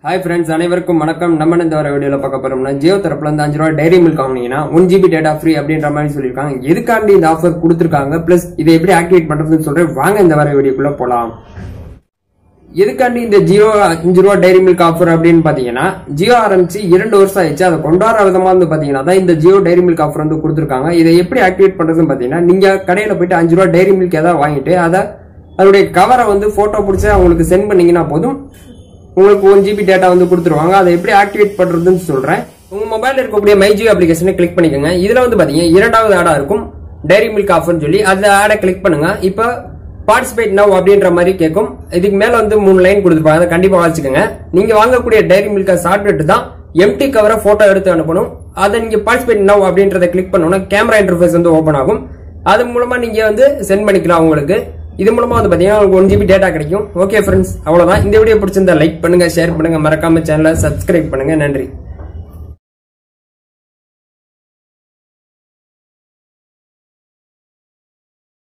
hi friends அனைவருக்கும் வணக்கம் நம்ம இந்த வர வீடியோல பார்க்க போறோம்னா ஜியோ தரப்புல இருந்து அஞ்சு ரூபா டைரி மில்க் வாங்கினீங்கன்னா ஒன் ஜிபி டேட்டா ஃப்ரீ அப்படின்ற மாதிரி சொல்லியிருக்காங்க எதுக்காண்டி இந்த ஆஃபர் கொடுத்துருக்காங்க பிளஸ் இதை எப்படி ஆக்டிவேட் பண்றதுன்னு சொல்றேன் வாங்க இந்த வர வீடியோக்குள்ள போலாம் எதுக்காண்டி இந்த ஜியோ அஞ்சு ரூபா டைரி மில்க் ஆஃபர் அப்படின்னு பாத்தீங்கன்னா ஜியோ ஆரம்பிச்சு இரண்டு வருஷம் ஆயிடுச்சு அதை கொண்டாடுற விதமா வந்து பாத்தீங்கன்னா தான் இந்த ஜியோ டைரி மில்க் ஆஃபர் வந்து கொடுத்துருக்காங்க இதை எப்படி ஆக்டிவேட் பண்றதுன்னு பாத்தீங்கன்னா நீங்க கடையில போயிட்டு அஞ்சு ரூபா டைரி மில்க் ஏதாவது வாங்கிட்டு அதை அதோடைய கவரை வந்து போட்டோ பிடிச்சி அவங்களுக்கு சென்ட் பண்ணீங்கன்னா போதும் உங்களுக்கு ஒன் ஜிபி டேட்டா வந்து கொடுத்துருவாங்க அதை எப்படி ஆக்டிவேட் பண்றதுன்னு சொல்றேன் உங்க மொபைல் இருக்கக்கூடிய மைஜியோ அப்ளிகேஷனை கிளிக் பண்ணிக்கோங்க இதுல வந்து பாத்தீங்க இரண்டாவது ஆடா இருக்கும் டைரி மில்க் ஆஃபர்னு சொல்லி அந்த ஆடை கிளிக் பண்ணுங்க இப்போ பார்ட்டிசிபேட் நவ் அப்படின்ற மாதிரி கேட்கும் இதுக்கு மேல வந்து மூணு லைன் கொடுத்துருப்பாங்க அதை கண்டிப்பா வாசிக்கோங்க நீங்க வாங்கக்கூடிய டைரி மில்க ஷார்ட்கட் தான் எம்டி கவரை போட்டோ எடுத்து அனுப்பணும் அதை நீங்க பார்ட்டிசிபேட் நவ் அப்படின்றத கிளிக் பண்ணோம்னா கேமரா இன்டர்ஃபேஸ் வந்து ஓபன் ஆகும் அது மூலமா நீங்க வந்து சென்ட் பண்ணிக்கலாம் உங்களுக்கு இது மூலமா வந்து பாத்தீங்கன்னா உங்களுக்கு ஒன் ஜிபி டேட்டா கிடைக்கும் ஓகே ஃப்ரெண்ட்ஸ் அவ்வளவுதான் இந்த வீடியோ பிடிச்சிருந்தா லைக் பண்ணுங்க ஷேர் பண்ணுங்க மறக்காம சேனலை சப்ஸ்கிரைப் பண்ணுங்க நன்றி